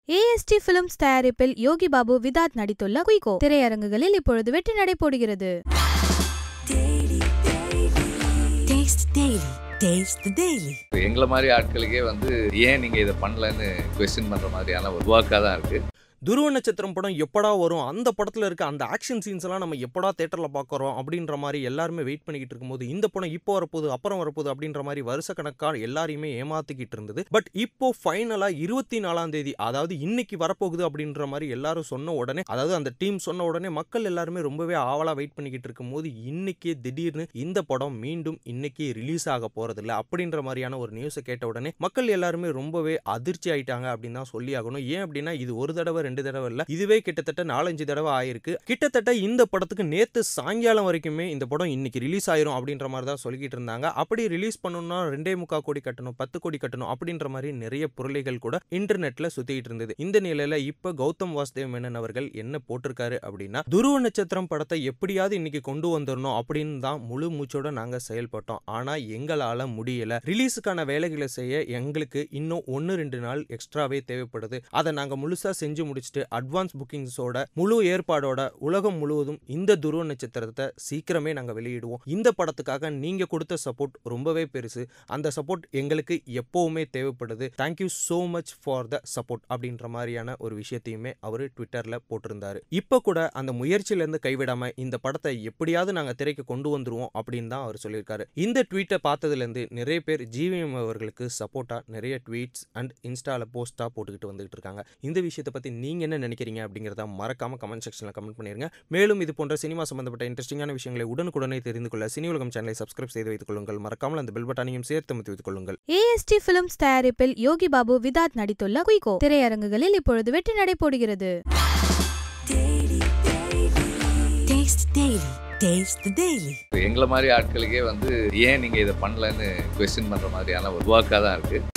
AST films தயாரிப்பில் யோகி பாபு விதாத் நடித்துள்ள குயிகோ திரையரங்குகளில் இப்பொழுது வெற்றி நடை போடுகிறது Taste Daily. Taste the Daily. எங்களை மாதிரி ஆட்களுக்கே வந்து ஏன் நீங்கள் இதை பண்ணலன்னு கொஸ்டின் பண்ணுற மாதிரியான ஒரு ஒர்க்காக தான் இருக்குது துருவ நட்சத்திரம் படம் எப்படா வரும் அந்த படத்தில் இருக்க அந்த ஆக்ஷன் சீன்ஸ் எல்லாம் நம்ம எப்படா தேட்டரில் பார்க்குறோம் அப்படின்ற மாதிரி எல்லாருமே வெயிட் பண்ணிக்கிட்டு இருக்கும்போது இந்த படம் இப்போ வரப்போகுது அப்புறம் வரப்போகுது அப்படின்ற மாதிரி வருஷக்கணக்காக எல்லாரையுமே ஏமாத்திக்கிட்டு இருந்தது பட் இப்போ ஃபைனலாக இருபத்தி நாலாம் தேதி அதாவது இன்னைக்கு வரப்போகுது அப்படின்ற மாதிரி எல்லாரும் சொன்ன உடனே அதாவது அந்த டீம் சொன்ன உடனே மக்கள் எல்லாருமே ரொம்பவே ஆவலாக வெயிட் பண்ணிக்கிட்டு இருக்கும்போது இன்னைக்கே திடீர்னு இந்த படம் மீண்டும் இன்னைக்கு ரிலீஸ் ஆக போறதில்ல அப்படின்ற மாதிரியான ஒரு நியூஸை கேட்ட உடனே மக்கள் எல்லாருமே ரொம்பவே அதிர்ச்சி ஆயிட்டாங்க அப்படின்னு தான் சொல்லி ஆகணும் ஏன் அப்படின்னா இது ஒரு தடவை ரெண்டு தடவை இல்ல இதுவே கிட்டத்தட்ட நாலஞ்சு தடவை ஆயிருக்கு கிட்டத்தட்ட இந்த படத்துக்கு நேத்து சாயங்காலம் வரைக்குமே இந்த படம் இன்னைக்கு ரிலீஸ் ஆயிரும் அப்படின்ற மாதிரி தான் சொல்லிக்கிட்டு இருந்தாங்க அப்படி ரிலீஸ் பண்ணணும்னா ரெண்டே முக்கா கோடி கட்டணும் பத்து கோடி கட்டணும் அப்படின்ற மாதிரி நிறைய பொருளைகள் கூட இன்டர்நெட்ல சுத்திட்டு இருந்தது இந்த நிலையில இப்ப கௌதம் வாசுதேவ் மேனன் அவர்கள் என்ன போட்டிருக்காரு அப்படின்னா துருவ நட்சத்திரம் படத்தை எப்படியாவது இன்னைக்கு கொண்டு வந்துடணும் அப்படின்னு தான் முழு மூச்சோட நாங்க செயல்பட்டோம் ஆனா எங்களால முடியல ரிலீஸுக்கான வேலைகளை செய்ய எங்களுக்கு இன்னும் ஒன்று ரெண்டு நாள் எக்ஸ்ட்ராவே தேவைப்படுது அதை நாங்கள் முழுசாக செஞ்சு முடிச்சுட்டு அட்வான்ஸ் புக்கிங்ஸோட முழு ஏற்பாடோட உலகம் முழுவதும் இந்த துருவ நட்சத்திரத்தை சீக்கிரமே நாங்கள் வெளியிடுவோம் இந்த படத்துக்காக நீங்கள் கொடுத்த சப்போர்ட் ரொம்பவே பெருசு அந்த சப்போர்ட் எங்களுக்கு எப்போவுமே தேவைப்படுது thank you so much for the support அப்படின்ற மாதிரியான ஒரு விஷயத்தையுமே அவர் ட்விட்டரில் போட்டிருந்தாரு இப்போ கூட அந்த முயற்சியிலேருந்து கைவிடாம இந்த படத்தை எப்படியாவது நாங்கள் திரைக்கு கொண்டு வந்துருவோம் அப்படின்னு தான் அவர் சொல்லியிருக்காரு இந்த ட்வீட்டை பார்த்ததுலேருந்து நிறைய பேர் ஜிவிஎம் அவர்களுக்கு சப்போர்ட்டாக நிறைய ட்வீட்ஸ் அண்ட் இன்ஸ்டாவில் போஸ்ட்டாக போட்டுக்கிட்டு வந்துகிட்டு இருக்காங்க இந்த விஷயத்தை பற்றி நீங்கள் என்ன நினைக்கிறீங்க அப்படிங்கிறத மறக்காம கமெண்ட் செக்ஷனில் கமெண்ட் பண்ணிருங்க மேலும் இது போன்ற சினிமா சம்பந்தப்பட்ட இன்ட்ரெஸ்டிங்கான விஷயங்களை உடனுக்குடனே தெரிந்து கொள்ள சினி உலகம் சேனலை சப்ஸ்கிரைப் செய்து வைத்துக் கொள்ளுங்கள் மறக்காமல் அந்த பெல் பட்டனையும் சேர்த்து அமைத்து வைத்துக் கொள்ளுங்கள் ஏஎஸ்டி பிலிம்ஸ் தயாரிப்பில் யோகி பாபு விதாத் நடித்துள்ள குயிகோ திரையரங்குகளில் இப்பொழுது வெற்றி நடை போடுகிறது Taste Daily. Taste the Daily. எங்களை மாதிரி ஆட்களுக்கே வந்து ஏன் நீங்கள் இதை பண்ணலன்னு கொஸ்டின் பண்ணுற மாதிரியான ஒரு ஒர்க்காக தான் இருக்குது